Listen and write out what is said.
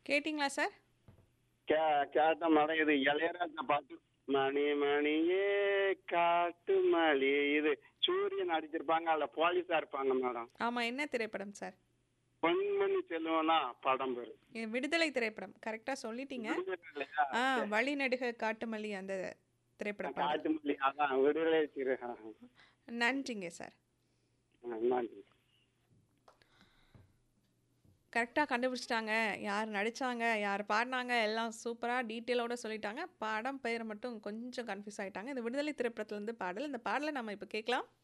கேட்டிங்களா sir? K கேட்டேன் madam. இது இளையராஜா பாட்டு. மணி மணியே காட்டு மல்லி இது சூரியன் நடிச்சிருப்பாங்க. அதுல போலீஸா இருப்பாங்க மேடம். ஆமா. என்ன திரைப்படம் சார்? பொன்மணி செல்வனா படம் பேரு. எ விடுதலை திரைப்படம். கரெக்ட்டா சொல்லிட்டீங்க. விடுதலை இல்லையா? ஆ சரி. வழிநெடுக காட்டுமல்லி அந்த திரைப்பட பாடல். காட்டு மல்லி அதான் விடுதலை சிறுகாகம். நன்றிங்க சார். நன்றி. கரெக்ட்டா கண்டுபிடிச்சுட்டாங்க. யார் நடிச்சாங்க, யார் பாடுனாங்க எல்லாம் சூப்பரா டீட்டெயிலோட சொல்லிட்டாங்க. படம் பெயர் மட்டும் கொஞ்சம் கன்ஃப்யூஸ் ஆயிட்டாங்க. இந்த விடுதலை திரைப்படத்துலருந்து பாடல். இந்த பாடல நம்ம இப்ப கேட்கலாம்.